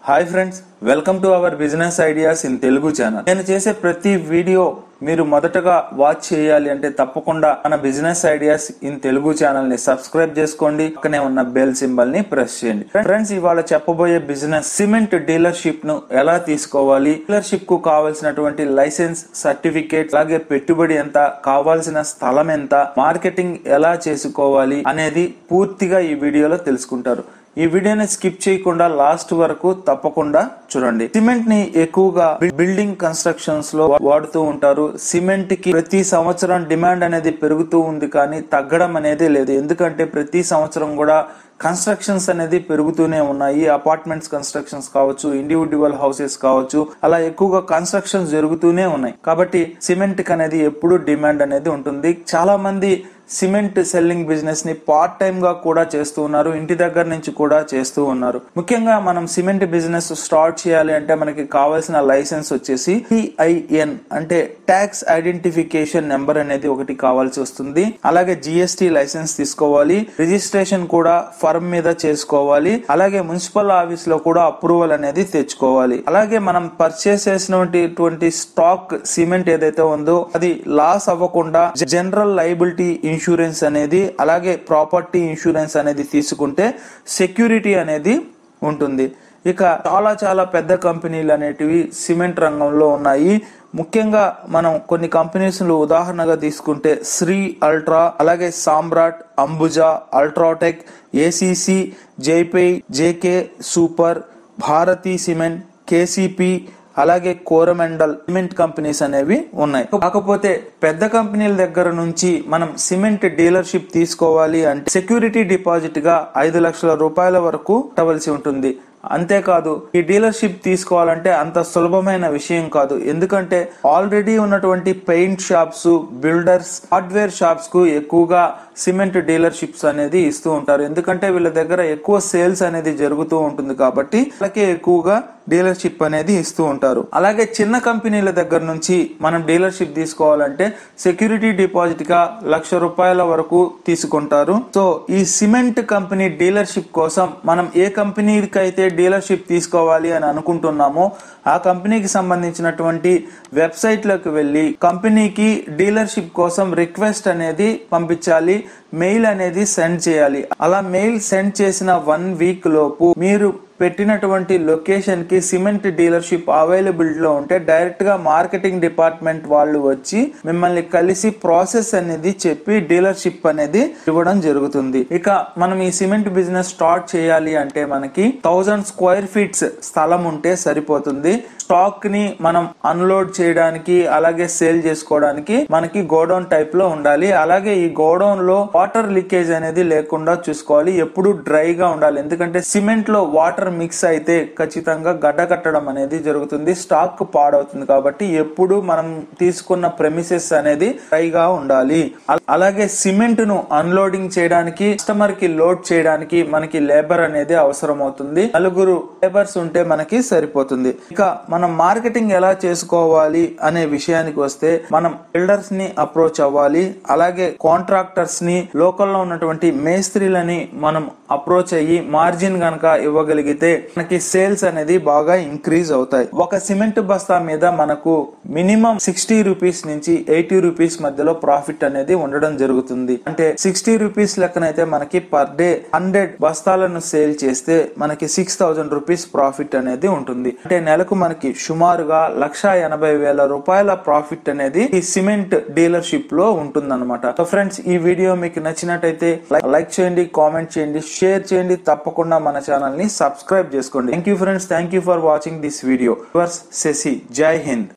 hi friends welcome to our business ideas in Telugu channel నేను చేసే ప్రతి వీడియో మీరు మొదటగా వాచ్ చేయాలి అంటే తప్పకుండా మన business ideas in Telugu channel ని సబ్స్క్రైబ్ చేసుకోండి పక్కనే ఉన్న బెల్ సింబల్ ని ప్రెస్ చేయండి ఫ్రెండ్స్ ఇవాళ చెప్పబోయే బిజినెస్ సిమెంట్ డీలర్షిప్ ను ఎలా తీసుకోవాలి డీలర్షిప్ కు కావాల్సినటువంటి లైసెన్స్ సర్టిఫికేట్ అలాగే పెట్టుబడి ఎంత కావాల్సిన స్థలం ఎంత మార్కెటింగ్ ఎలా చేసుకోవాలి అనేది పూర్తిగా ఈ వీడియోలో తెలుసుకుంటారు ఈ వీడియోని స్కిప్ చేయకుండా లాస్ట్ వరకు తప్పకుండా చూడండి సిమెంట్ ని ఎక్కువగా బిల్డింగ్ కన్స్ట్రక్షన్స్ లో వాడుతూ ఉంటారు సిమెంట్ కి ప్రతి సంవత్సరం డిమాండ్ అనేది పెరుగుతూ ఉంది కానీ తగ్గడం అనేది లేదు ఎందుకంటే ప్రతి సంవత్సరం కూడా కన్స్ట్రక్షన్స్ అనేది పెరుగుతూనే ఉన్నాయి అపార్ట్మెంట్స్ కన్స్ట్రక్షన్స్ కావచ్చు ఇండివిజువల్ హౌసెస్ కావచ్చు అలా ఎక్కువగా కన్స్ట్రక్షన్స్ జరుగుతూనే ఉన్నాయి కాబట్టి సిమెంట్ కి అనేది ఎప్పుడు డిమాండ్ అనేది ఉంటుంది చాలా మంది సిమెంట్ సెల్లింగ్ బిజినెస్ ని పార్ట్ టైం గా కూడా చేస్తూ ఉన్నారు ఇంటి దగ్గర నుంచి కూడా చేస్తూ ఉన్నారు ముఖ్యంగా మనం సిమెంట్ బిజినెస్ స్టార్ట్ చేయాలి అంటే మనకి కావాల్సిన లైసెన్స్ వచ్చేసి టిఐఎన్ అంటే ట్యాక్స్ ఐడెంటిఫికేషన్ నెంబర్ అనేది ఒకటి కావాల్సి వస్తుంది అలాగే జిఎస్టి లైసెన్స్ తీసుకోవాలి రిజిస్ట్రేషన్ కూడా ఫర్మ్ మీద చేసుకోవాలి అలాగే మున్సిపల్ ఆఫీస్ లో కూడా అప్రూవల్ అనేది తెచ్చుకోవాలి అలాగే మనం పర్చేస్ చేసినటువంటి స్టాక్ సిమెంట్ ఏదైతే ఉందో అది లాస్ అవ్వకుండా జనరల్ లైబిలిటీ ఇన్సూరెన్స్ అనేది అలాగే ప్రాపర్టీ ఇన్సూరెన్స్ అనేది తీసుకుంటే సెక్యూరిటీ అనేది ఉంటుంది ఇక చాలా చాలా పెద్ద కంపెనీలు అనేటివి సిమెంట్ రంగంలో ఉన్నాయి ముఖ్యంగా మనం కొన్ని కంపెనీస్ ఉదాహరణగా తీసుకుంటే శ్రీ అల్ట్రా అలాగే Samrat Ambuja UltraTech ACC Jaypee JK super Bharathi cement KCP అలాగే కోరమెండల్ సిమెంట్ కంపెనీస్ అనేవి ఉన్నాయి కాకపోతే పెద్ద కంపెనీల దగ్గర నుంచి మనం సిమెంట్ డీలర్షిప్ తీసుకోవాలి అంటే సెక్యూరిటీ డిపాజిట్ గా ఐదు లక్షల రూపాయల వరకు కట్టవలసి ఉంటుంది అంతేకాదు ఈ డీలర్షిప్ తీసుకోవాలంటే అంత సులభమైన విషయం కాదు ఎందుకంటే ఆల్రెడీ ఉన్నటువంటి paint shops builders hardware shops కు ఎక్కువగా సిమెంట్ డీలర్షిప్స్ అనేది ఇస్తూ ఉంటారు ఎందుకంటే వీళ్ళ దగ్గర ఎక్కువ సేల్స్ అనేది జరుగుతూ ఉంటుంది కాబట్టి వాళ్ళకే ఎక్కువగా డీలర్షిప్ అనేది ఇస్తూ ఉంటారు అలాగే చిన్న కంపెనీల దగ్గర నుంచి మనం డీలర్షిప్ తీసుకోవాలంటే సెక్యూరిటీ డిపాజిట్ గా లక్ష రూపాయల వరకు తీసుకుంటారు సో ఈ సిమెంట్ కంపెనీ డీలర్షిప్ కోసం మనం ఏ కంపెనీకి అయితే డీలర్షిప్ తీసుకోవాలి అని అనుకుంటున్నామో ఆ కంపెనీకి సంబంధించినటువంటి వెబ్సైట్ లోకి వెళ్ళి కంపెనీకి డీలర్షిప్ కోసం రిక్వెస్ట్ అనేది పంపించాలి మెయిల్ అనేది సెండ్ చేయాలి అలా మెయిల్ సెండ్ చేసిన వన్ వీక్ లోపు మీరు పెట్టినటువంటి లొకేషన్ కి సిమెంట్ డీలర్షిప్ అవైలబిలిటీ లో ఉంటే డైరెక్ట్ గా మార్కెటింగ్ డిపార్ట్మెంట్ వాళ్ళు వచ్చి మిమ్మల్ని కలిసి ప్రాసెస్ అనేది చెప్పి డీలర్షిప్ అనేది ఇవ్వడం జరుగుతుంది ఇక మనం ఈ సిమెంట్ బిజినెస్ స్టార్ట్ చేయాలి అంటే మనకి థౌజండ్ స్క్వేర్ ఫీట్స్ స్థలం ఉంటే సరిపోతుంది స్టాక్ ని మనం అన్లోడ్ చేయడానికి అలాగే సేల్ చేసుకోవడానికి మనకి గోడౌన్ టైప్ లో ఉండాలి అలాగే ఈ గోడౌన్ లో వాటర్ లీకేజ్ అనేది లేకుండా చూసుకోవాలి ఎప్పుడు డ్రైగా ఉండాలి ఎందుకంటే సిమెంట్ లో వాటర్ మిక్స్ అయితే ఖచ్చితంగా గడ్డ కట్టడం అనేది జరుగుతుంది స్టాక్ పాడవుతుంది కాబట్టి ఎప్పుడు మనం తీసుకున్న ప్రెమిసెస్ అనేది డ్రైగా ఉండాలి అల- అలాగే సిమెంట్ ను అన్లోడింగ్ చేయడానికి కస్టమర్ కి లోడ్ చేయడానికి మనకి లేబర్ అనేది అవసరం అవుతుంది నలుగురు లేబర్స్ ఉంటే మనకి సరిపోతుంది ఇక మనం మార్కెటింగ్ ఎలా చేసుకోవాలి అనే విషయానికి వస్తే మనం బిల్డర్స్ ని అప్రోచ్ అవ్వాలి అలాగే కాంట్రాక్టర్స్ ని లోకల్ లో ఉన్నటువంటి మేస్త్రీలని మనం అప్రోచ్ అయ్యి మార్జిన్ గనక ఇవ్వగలిగితే మనకి సేల్స్ అనేది బాగా ఇంక్రీజ్ అవుతాయి ఒక సిమెంట్ బస్తా మీద మనకు మినిమం సిక్స్టీ రూపీస్ నుంచి ఎయిటీ రూపీస్ మధ్యలో ప్రాఫిట్ అనేది ఉండడం జరుగుతుంది అంటే సిక్స్టీ రూపీస్ లెక్కనైతే మనకి పర్ డే హండ్రెడ్ బస్తాలను సేల్ చేస్తే మనకి సిక్స్ థౌజండ్ రూపీస్ ప్రాఫిట్ అనేది ఉంటుంది అంటే నెలకు మనకి సుమారుగా లక్ష ఎనభై వేల రూపాయల ప్రాఫిట్ అనేది ఈ సిమెంట్ డీలర్షిప్ లో ఉంటుందన్నమాట సో ఫ్రెండ్స్ ఈ వీడియో మీకు నచ్చినట్టయితే లైక్ చేయండి కామెంట్ చేయండి షేర్ చేయండి తప్పకుండా మన ఛానల్ ని సబ్స్క్రైబ్ చేసుకోండి thank you friends thank you for watching this video వర్స్ శశి జై హింద్